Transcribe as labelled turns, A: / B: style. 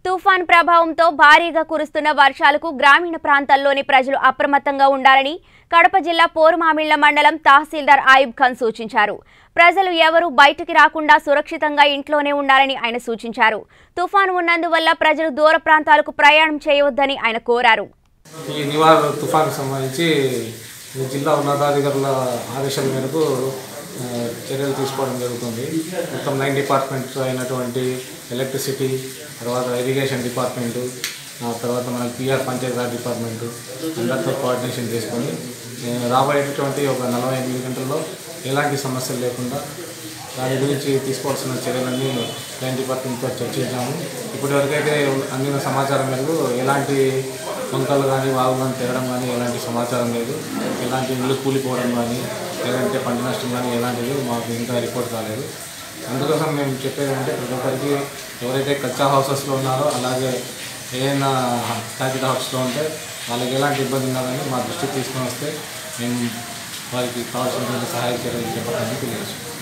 A: తుఫాన్ ప్రభావంతో భారీగా కురుస్తున్న వర్షాలకు గ్రామీణ ప్రాంతాల్లోని ప్రజలు అప్రమత్తంగా ఉండాలని కడప జిల్లా పోరుమామిళ్ల మండలం తహసీల్దార్ ఆయుబ్ ఖాన్ సూచించారు ప్రజలు ఎవరూ బయటికి రాకుండా సురక్షితంగా ఇంట్లోనే ఉండాలని ఆయన సూచించారు తుఫాను ఉన్నందువల్ల ప్రజలు దూర ప్రాంతాలకు ప్రయాణం చేయవద్దని ఆయన కోరారు
B: ఈ నివార్ తుఫాన్కు సంబంధించి ఈ జిల్లా ఉన్నతాధికారుల ఆదేశాల మేరకు ఆ, చర్యలు తీసుకోవడం జరుగుతుంది మొత్తం నైన్ డిపార్ట్మెంట్స్ అయినటువంటి ఎలక్ట్రిసిటీ తర్వాత ఇరిగేషన్ డిపార్ట్మెంటు ఆ తర్వాత మన పిఆర్ పంచాయతీరాజ్ డిపార్ట్మెంటు అందరితో కోఆర్డినేషన్ చేసుకొని ఆ, రాబోయేటటువంటి ఒక నలభై ఎనిమిది గంటల్లో ఎలాంటి సమస్యలు లేకుండా దాని గురించి తీసుకోవాల్సిన చర్యలన్నీ లైన్ డిపార్ట్మెంట్తో చర్చించాము ఇప్పటివరకైతే అందిన సమాచారం మేరకు ఎలాంటి వంకలు కానీ వాగులు కానీ తెరడం కానీ ఎలాంటి సమాచారం లేదు ఎలాంటి ఇల్లు కూలిపోవడం కానీ లేదంటే పంట నష్టం కానీ ఎలాంటిది మాకు ఇంకా రిపోర్ట్ కాలేదు అందుకోసం మేము చెప్పేది అంటే ప్రతి ఒక్కరికి ఎవరైతే కచ్చా హౌసెస్లో ఉన్నారో అలాగే ఏదైనా ప్యాకెట్ హౌస్లో ఉంటే వాళ్ళకి ఎలాంటి ఇబ్బంది ఉన్నా కానీ మా దృష్టికి తీసుకొని వస్తే మేము వారికి కావాల్సినటువంటి సహాయ చర్యలు చెప్పడానికి తెలియజేస్తాం